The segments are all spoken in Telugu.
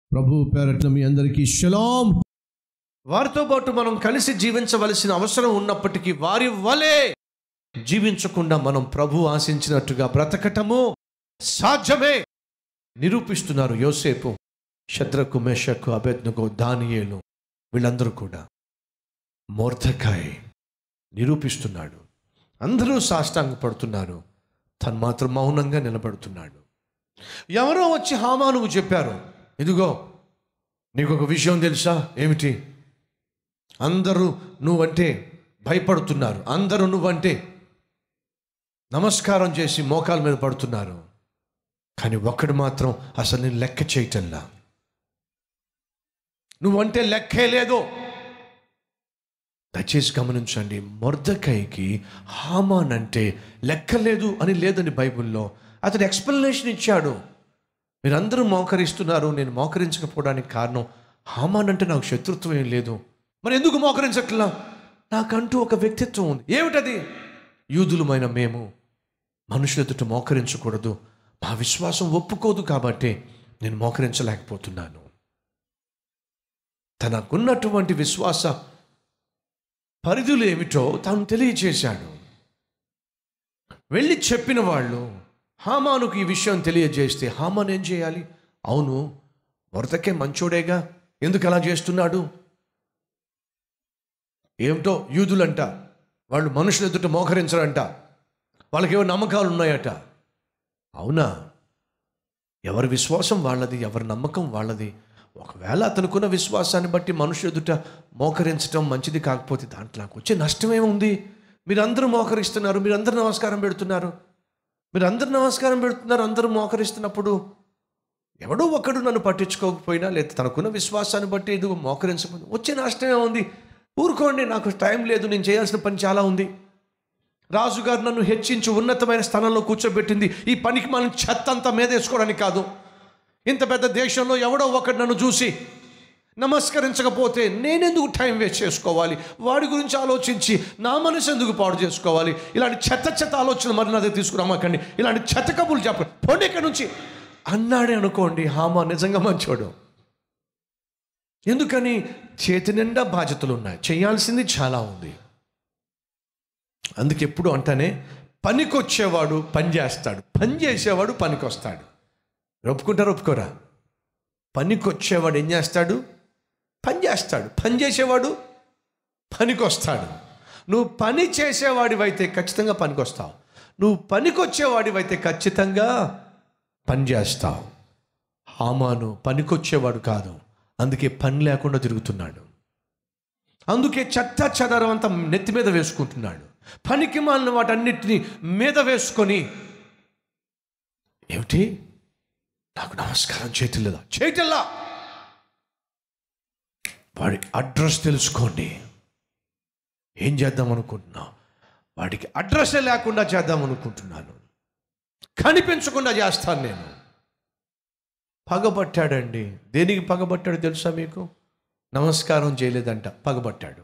ప్రభు పేరట్ల మీ అందరికీ షలాం వారితో పాటు మనం కలిసి జీవించవలసిన అవసరం ఉన్నప్పటికీ వారి వలె జీవించకుండా మనం ప్రభు ఆశించినట్టుగా బ్రతకటము సాధ్యమే నిరూపిస్తున్నారు యోసేపు శత్రకు మేషకు అభెజ్ఞకు దానియేలు వీళ్ళందరూ కూడా మోర్ధకాయ్ నిరూపిస్తున్నాడు అందరూ సాష్టాంగ పడుతున్నారు తను మాత్రం మౌనంగా నిలబడుతున్నాడు ఎవరో వచ్చి హామానుకు చెప్పారు ఇదిగో నీకు ఒక విషయం తెలుసా ఏమిటి అందరూ నువ్వంటే భయపడుతున్నారు అందరూ నువ్వంటే నమస్కారం చేసి మోకాల మీద పడుతున్నారు కానీ ఒక్కడు మాత్రం అసలు నేను లెక్క చేయటంలా నువ్వంటే లెక్కే లేదు దయచేసి గమనించండి మొర్దకైకి హామాన్ అంటే లెక్కలేదు అని లేదని బైబిల్లో అతడు ఎక్స్ప్లెనేషన్ ఇచ్చాడు మీరందరూ మోకరిస్తున్నారు నేను మోకరించకపోవడానికి కారణం హామాన్ అంటే నాకు శత్రుత్వం ఏం లేదు మరి ఎందుకు మోకరించట్లా నాకంటూ ఒక వ్యక్తిత్వం ఉంది ఏమిటది యూదులమైన మేము మనుషుల ఎదుట మోకరించకూడదు మా విశ్వాసం ఒప్పుకోదు కాబట్టి నేను మోకరించలేకపోతున్నాను తనకున్నటువంటి విశ్వాస పరిధులు ఏమిటో తాను తెలియచేశాడు వెళ్ళి చెప్పిన వాళ్ళు హామానుకు ఈ విషయం తెలియజేస్తే హామాన్ ఏం చేయాలి అవును వరదకే మంచోడేగా ఎందుకు అలా చేస్తున్నాడు ఏమిటో యూదులంట వాళ్ళు మనుషుల ఎదుట మోకరించరంట వాళ్ళకి ఏవో నమ్మకాలు ఉన్నాయట అవునా ఎవరి విశ్వాసం వాళ్ళది ఎవరి నమ్మకం వాళ్ళది ఒకవేళ అతనుకున్న విశ్వాసాన్ని బట్టి మనుషుల ఎదుట మోకరించడం మంచిది కాకపోతే దాంట్లో నాకు వచ్చే నష్టమేముంది మీరందరూ మోకరిస్తున్నారు మీరందరూ నమస్కారం పెడుతున్నారు మీరు అందరు నమస్కారం పెడుతున్నారు అందరూ మోకరిస్తున్నప్పుడు ఎవడో ఒకడు నన్ను పట్టించుకోకపోయినా లేదా తనకున్న విశ్వాసాన్ని బట్టి ఇది మోకరించకపోతే వచ్చే నష్టమే ఉంది ఊరుకోండి నాకు టైం లేదు నేను చేయాల్సిన పని చాలా ఉంది రాజుగారు నన్ను హెచ్చించి ఉన్నతమైన స్థానంలో కూర్చోబెట్టింది ఈ పనికి మనం చెత్త అంతా మీదేసుకోవడానికి కాదు ఇంత పెద్ద దేశంలో ఎవడో ఒకడు నన్ను చూసి నమస్కరించకపోతే నేనెందుకు టైం వేస్ట్ చేసుకోవాలి వాడి గురించి ఆలోచించి నా మనసు ఎందుకు పాడు చేసుకోవాలి ఇలాంటి చెత్త చెత్త ఆలోచన మరి నా దగ్గర తీసుకురామాకండి ఇలాంటి చెత్త కబుర్లు చెప్పండి పోండి ఇక్కడి నుంచి అన్నాడే అనుకోండి హామా నిజంగా మంచోడు ఎందుకని చేతి నిండా బాధ్యతలు ఉన్నాయి చేయాల్సింది చాలా ఉంది అందుకే ఎప్పుడు అంటానే పనికొచ్చేవాడు పని చేస్తాడు పని చేసేవాడు పనికొస్తాడు ఒప్పుకుంటారు ఒప్పుకోరా పనికొచ్చేవాడు ఏం చేస్తాడు పని చేస్తాడు పని చేసేవాడు పనికొస్తాడు నువ్వు పని చేసేవాడివైతే ఖచ్చితంగా పనికొస్తావు నువ్వు పనికొచ్చేవాడివైతే ఖచ్చితంగా పని చేస్తావు హామాను పనికొచ్చేవాడు కాదు అందుకే పని లేకుండా తిరుగుతున్నాడు అందుకే చెత్త చెదరం అంతా నెత్తి మీద వేసుకుంటున్నాడు పనికి మాలిన వాటన్నిటిని మీద వేసుకొని ఏమిటి నాకు నమస్కారం చేయట్లేదా చేయటల్లా వాడి అడ్రస్ తెలుసుకోండి ఏం చేద్దాం అనుకుంటున్నావు వాడికి అడ్రస్సే లేకుండా చేద్దాం అనుకుంటున్నాను కనిపించకుండా చేస్తాను నేను పగబట్టాడండి దేనికి పగబట్టాడు తెలుసా మీకు నమస్కారం చేయలేదంట పగబట్టాడు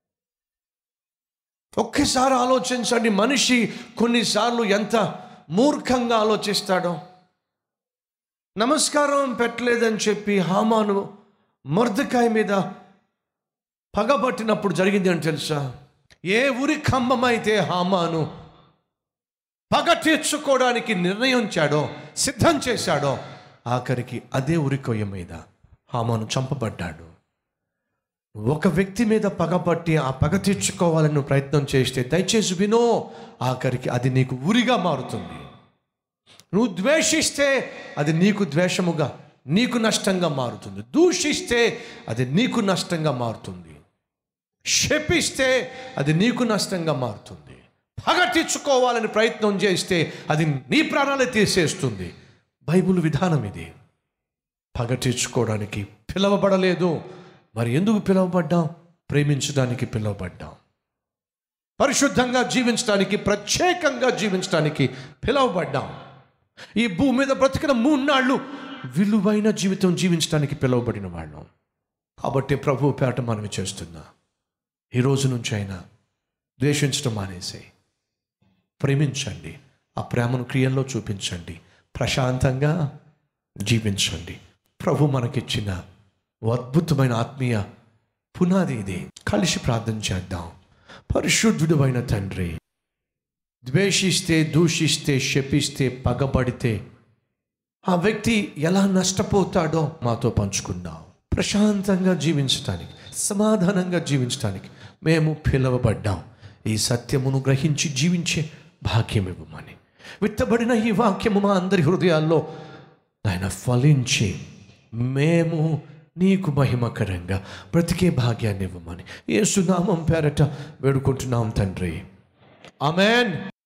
ఒక్కసారి ఆలోచించండి మనిషి కొన్నిసార్లు ఎంత మూర్ఖంగా ఆలోచిస్తాడో నమస్కారం పెట్టలేదని చెప్పి హామాను మర్దకాయ మీద పగబట్టినప్పుడు జరిగింది అని తెలుసా ఏ ఊరి ఖమ్మమైతే హామాను పగ తీర్చుకోవడానికి నిర్ణయించాడో సిద్ధం చేశాడో ఆఖరికి అదే ఉరికొయ్య మీద హామాను చంపబడ్డాడు ఒక వ్యక్తి మీద పగబట్టి ఆ పగ తీర్చుకోవాలని ప్రయత్నం చేస్తే దయచేసి వినో ఆఖరికి అది నీకు ఉరిగా మారుతుంది నువ్వు ద్వేషిస్తే అది నీకు ద్వేషముగా నీకు నష్టంగా మారుతుంది దూషిస్తే అది నీకు నష్టంగా మారుతుంది శపిస్తే అది నీకు నష్టంగా మారుతుంది పగ తీర్చుకోవాలని ప్రయత్నం చేస్తే అది నీ ప్రాణాలే తీసేస్తుంది బైబుల్ విధానం ఇది పగ తీర్చుకోవడానికి పిలవబడలేదు మరి ఎందుకు పిలువబడ్డాం ప్రేమించడానికి పిలువబడ్డాం పరిశుద్ధంగా జీవించడానికి ప్రత్యేకంగా జీవించడానికి పిలువబడ్డాం ఈ భూమి మీద బ్రతికిన మూన్నాళ్ళు విలువైన జీవితం జీవించడానికి పిలువబడిన వాళ్ళం కాబట్టి ప్రభు పేట మనవి చేస్తున్నా ఈ రోజు నుంచి అయినా ద్వేషించడం మానేసే ప్రేమించండి ఆ ప్రేమను క్రియల్లో చూపించండి ప్రశాంతంగా జీవించండి ప్రభు మనకిచ్చిన ఓ అద్భుతమైన ఆత్మీయ పునాది ఇది కలిసి ప్రార్థన చేద్దాం పరిశుద్ధుడు అయిన తండ్రి ద్వేషిస్తే దూషిస్తే శపిస్తే పగబడితే ఆ వ్యక్తి ఎలా నష్టపోతాడో మాతో పంచుకున్నాం ప్రశాంతంగా జీవించటానికి సమాధానంగా జీవించటానికి మేము పిలువబడ్డాం ఈ సత్యమును గ్రహించి జీవించే భాగ్యం ఇవ్వమని విత్తబడిన ఈ వాక్యము మా అందరి హృదయాల్లో ఆయన ఫలించి మేము నీకు మహిమకరంగా బ్రతికే భాగ్యాన్ని ఇవ్వమని యేసునామం పేరట వేడుకుంటున్నాం తండ్రి ఆమెన్